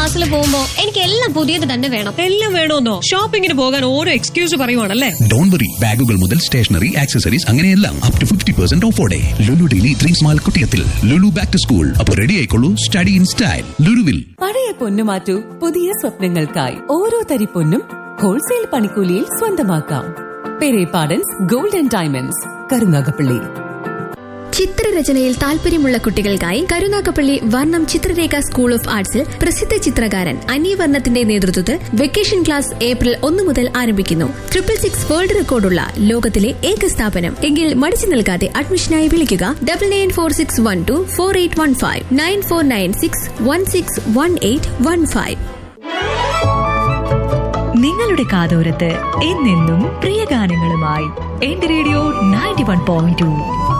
ക്ലാസ്സിൽ പോകുമ്പോ എനിക്ക് എല്ലാം പുതിയത് തന്നെ വേണം എല്ലാം വേണമെന്നോ ഷോപ്പിങ്ങിന് പോകാൻ ഓരോ എക്സ്ക്യൂസ് പറയുവാണല്ലേ ഡോൺ വറി ബാഗുകൾ മുതൽ സ്റ്റേഷനറി ആക്സസറീസ് അങ്ങനെയെല്ലാം അപ് ടു ഫിഫ്റ്റി പെർസെന്റ് ഓഫോടെ ലുലു ഡെയിലി ത്രീ സ്മാൾ കുട്ടിയത്തിൽ ലുലു ബാക്ക് ടു സ്കൂൾ അപ്പോൾ റെഡി ആയിക്കോളൂ സ്റ്റഡി ഇൻ സ്റ്റൈൽ ലുലുവിൽ പഴയ പൊന്നു മാറ്റൂ പുതിയ സ്വപ്നങ്ങൾക്കായി ഓരോ തരി പൊന്നും ഹോൾസെയിൽ പണിക്കൂലിയിൽ സ്വന്തമാക്കാം പെരേപാടൻസ് ഗോൾഡൻ ഡയമണ്ട്സ് കരുനാഗപ്പള്ളി ചിത്രരചനയിൽ താല്പര്യമുള്ള കുട്ടികൾക്കായി കരുനാഗപ്പള്ളി വർണ്ണം ചിത്രരേഖ സ്കൂൾ ഓഫ് ആർട്സിൽ പ്രസിദ്ധ ചിത്രകാരൻ അന്യവർണ്ണത്തിന്റെ നേതൃത്വത്തിൽ വെക്കേഷൻ ക്ലാസ് ഏപ്രിൽ ഒന്ന് മുതൽ ആരംഭിക്കുന്നു ട്രിപ്പിൾ സിക്സ് വേൾഡ് റെക്കോർഡുള്ള ലോകത്തിലെ ഏക സ്ഥാപനം എങ്കിൽ മടിച്ചു നൽകാതെ അഡ്മിഷനായി വിളിക്കുക double nine four six one two four eight one five nine four nine six one six one eight one five നിങ്ങളുടെ കാതോരത്ത് എന്നെന്നും പ്രിയ ഗാനങ്ങളുമായി എന്റെ radio ninety one point to